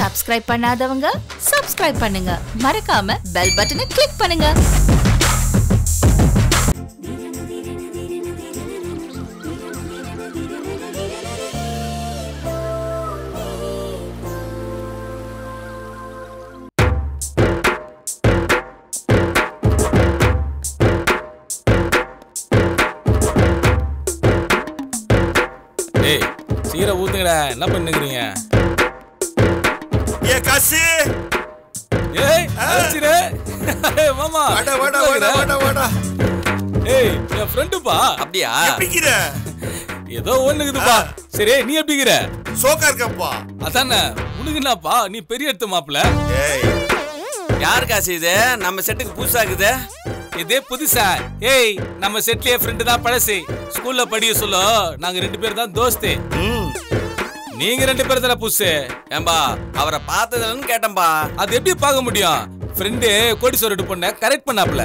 Subscribe பண்ணாதவங்க subscribe பண்ணுங்க மறக்காம பெல் பட்டனை கிளிக் பண்ணுங்க ஏய் சீரை ஊத்துங்கடா என்ன பண்ணுகிறீங்க ஏ காசு ஏய் அடிச்சிரு ஏய், மாமா வாடா வாடா வாடா வாடா வாடா ஏய் என் ஃப்ரெண்டுப்பா அப்படியா எப்படிங்கிற ஏதோ ஒண்ணுக்குதுப்பா சரி நீ எப்படிங்கிற சோக்கா இருக்கப்பா அதானே உனக்கு என்னப்பா நீ பெரிய எடுத்த மாப்பிள ஏய் யார் காசு இது நம்ம செட்டுக்கு புதுசா இருக்குது இதே புதுசா ஏய் நம்ம செட்லயே ஃப்ரெண்டு தான் பழசு ஸ்கூல்ல படிக்க சொல்ல நாங்க ரெண்டு பேர் தான் தோஸ்து ம் நீங்க ரெண்டு பேர் தானே புதுசு ஏம்பா அவரை பார்த்ததுலன்னு கேட்டேன்பா அது எப்படி பார்க்க முடியும் ஃப்ரெண்டு கோடீஸ்வரட்டு பொண்ண கரெக்ட் பண்ணாப்ல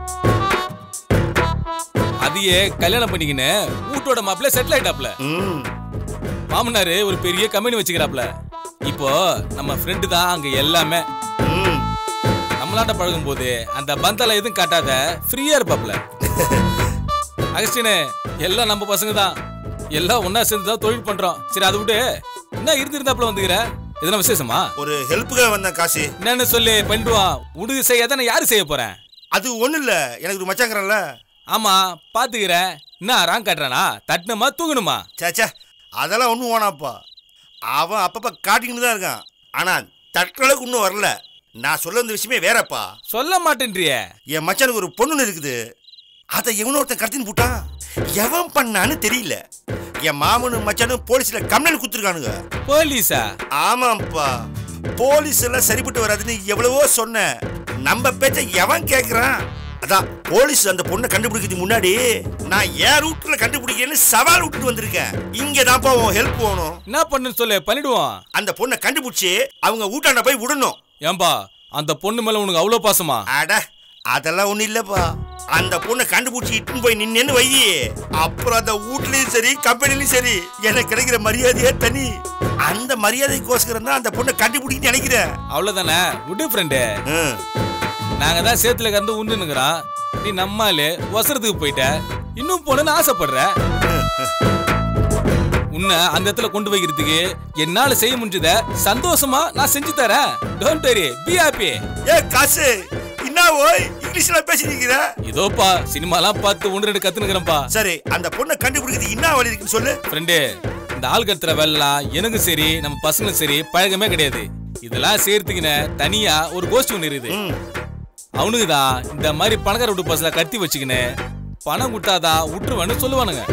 அதையே கல்யாணம் பண்ணிக்கின்னு வீட்டோட மாப்பிள்ள செட்டில் ஆயிட்டாப்ல ம் மாமனாரு ஒரு பெரிய கம்பெனி வச்சுக்கிறாப்ல இப்போ நம்ம ஃப்ரெண்டு தான் அங்க எல்லாமே ம் நம்மளாண்ட பழகும் போது அந்த பந்தல எதுவும் காட்டாத ஃப்ரீயா இருப்பாப்ல அகஸ்டினு எல்லாம் நம்ம பசங்க தான் எல்லாம் ஒண்ணா சேர்ந்து தான் தொழில் பண்றோம் சரி அதை விட்டு என்ன இருந்திருந்தாப்புல வந்துக்கிற எதுனா விசேஷமா ஒரு ஹெல்ப்புக்காக வந்தேன் காசு என்னன்னு சொல்லி பண்ணிடுவான் உனக்கு செய்யாத நான் யாரு செய்ய போறேன் அது ஒண்ணும் இல்ல எனக்கு ஒரு மச்சாங்கிறல்ல ஆமா பாத்துக்கிறேன் என்ன ராங் காட்டுறானா தட்டணுமா தூங்கணுமா சேச்சே அதெல்லாம் ஒன்றும் வேணாப்பா அவன் அப்பப்ப காட்டிக்கிட்டு தான் இருக்கான் ஆனா தட்டுறளவுக்கு இன்னும் வரல நான் சொல்ல வந்த விஷயமே வேறப்பா சொல்ல மாட்டேன்றியே என் மச்சானுக்கு ஒரு பொண்ணு இருக்குது அதை எவனோ ஒருத்தன் கடத்தின்னு போட்டான் எவன் பண்ணான்னு தெரியல என் மாமனும் மச்சானும் போலீஸ்ல கம்ப்ளைண்ட் கொடுத்துருக்கானுங்க போலீஸா ஆமாப்பா போலீஸ் எல்லாம் சரிப்பட்டு வராதுன்னு எவ்வளவோ சொன்னேன் நம்ம பேச்ச எவன் கேக்குறான் அதான் போலீஸ் அந்த பொண்ணை கண்டுபிடிக்கிறதுக்கு முன்னாடி நான் ஏன் ரூட்ல கண்டுபிடிக்கிறேன்னு சவால் விட்டுட்டு வந்திருக்கேன் இங்க தான்ப்பா உன் ஹெல்ப் வேணும் என்ன பண்ணுன்னு சொல்லு பண்ணிடுவோம் அந்த பொண்ணை கண்டுபிடிச்சு அவங்க வீட்டாண்ட போய் விடணும் ஏன்பா அந்த பொண்ணு மேல உனக்கு அவ்வளவு பாசமா அட அதெல்லாம் ஒண்ணும் இல்லப்பா அந்த பொண்ணை கண்டுபிடிச்சி இட்டுன்னு போய் நின்னு வை அப்புறம் அந்த வீட்லயும் சரி கம்பெனிலயும் சரி எனக்கு கிடைக்கிற மரியாதையே தனி அந்த மரியாதைக்கோசரம் தான் அந்த பொண்ணை கண்டுபிடிக்க நினைக்கிறேன் அவ்வளவுதானே விடு ஃப்ரெண்டு ம். நாங்க தான் சேத்துல கறந்து உண்டுனுக்குறோம் நீ நம்மாலு வசரத்துக்கு போயிட்ட இன்னும் போகணும்னு ஆசைப்படுற உன்னை அந்த இடத்துல கொண்டு வைக்கிறதுக்கு என்னால செய்ய முடிஞ்சத சந்தோஷமா நான் செஞ்சு தரேன் டோன்ட் வெரி பி ஹாப்பி ஏ காசு என்ன ஓய் இங்கிலீஷ்ல பேசிருக்கிற இதோப்பா சினிமாலாம் பார்த்து ஒன்று ரெண்டு கத்துனுக்குறேன்ப்பா சரி அந்த பொண்ணை கண்டுபிடிக்கிறதுக்கு என்ன வழி இருக்குன்னு சொல்லு ஃப்ரெண்டு இந்த ஆள் கத்துற வேலைலாம் எனக்கும் சரி நம்ம பசங்களும் சரி பழக்கமே கிடையாது இதெல்லாம் சேர்த்துக்கின தனியா ஒரு கோஷ்டி ஒன்று இருக்குது ம். அவனுக்கு தான் இந்த மாதிரி பணக்கார விட்டு பஸ்ல கட்டி வச்சுக்கின்னு பணம் கொடுத்தாதான் விட்டுருவேன்னு சொல்லுவானுங்க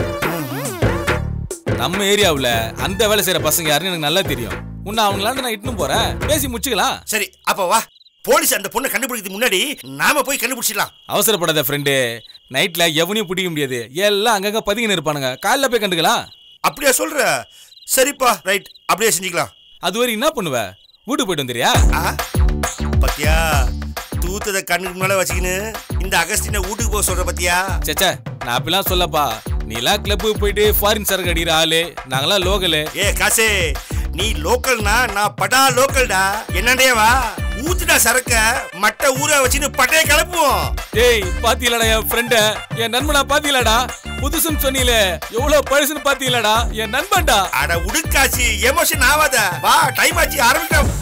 நம்ம ஏரியாவுல அந்த வேலை செய்யற பசங்க யாருன்னு எனக்கு நல்லா தெரியும் உன்னை அவங்களாண்ட நான் இட்டுன்னு போறேன் பேசி முடிச்சுக்கலாம் சரி அப்ப வா போலீஸ் அந்த பொண்ணை கண்டுபிடிக்கிறதுக்கு முன்னாடி நாம போய் கண்டுபிடிச்சிடலாம் அவசரப்படாத ஃப்ரெண்டு நைட்ல எவனையும் பிடிக்க முடியாது எல்லாம் அங்கங்க பதுங்கின்னு இருப்பானுங்க காலைல போய் கண்டுக்கலாம் அப்படியா சொல்ற சரிப்பா ரைட் அப்படியே செஞ்சுக்கலாம் அது வரை என்ன பண்ணுவ வீட்டுக்கு போயிட்டு வந்துறியா ஆ பத்தியா தூத்தத கண்ணுக்கு முன்னால வச்சுக்கின்னு இந்த அகஸ்டினை வீட்டுக்கு போக சொல்ற பத்தியா சேச்சே நான் அப்படிலாம் சொல்லப்பா நீலாம் கிளப்புக்கு போயிட்டு ஃபாரின் சரக்கு அடிக்கிற ஆளு நாங்களாம் லோக்கலு ஏ காசே நீ லோக்கல்னா நான் படா லோக்கல்டா என்னடே வா ஊத்துடா சரக்க மட்ட ஊற வச்சுன்னு பட்டைய கிளப்புவோம் டேய் பாத்தீங்களாடா என் ஃப்ரெண்ட என் நண்பனா பாத்தீங்களாடா புதுசுன்னு சொன்னீங்களே எவ்வளவு பழசுன்னு பாத்தீங்களாடா என் நண்பன்டா அட உடுக்காச்சி எமோஷன் ஆகாத வா டைம் ஆச்சு ஆரம்பிக்கலாம்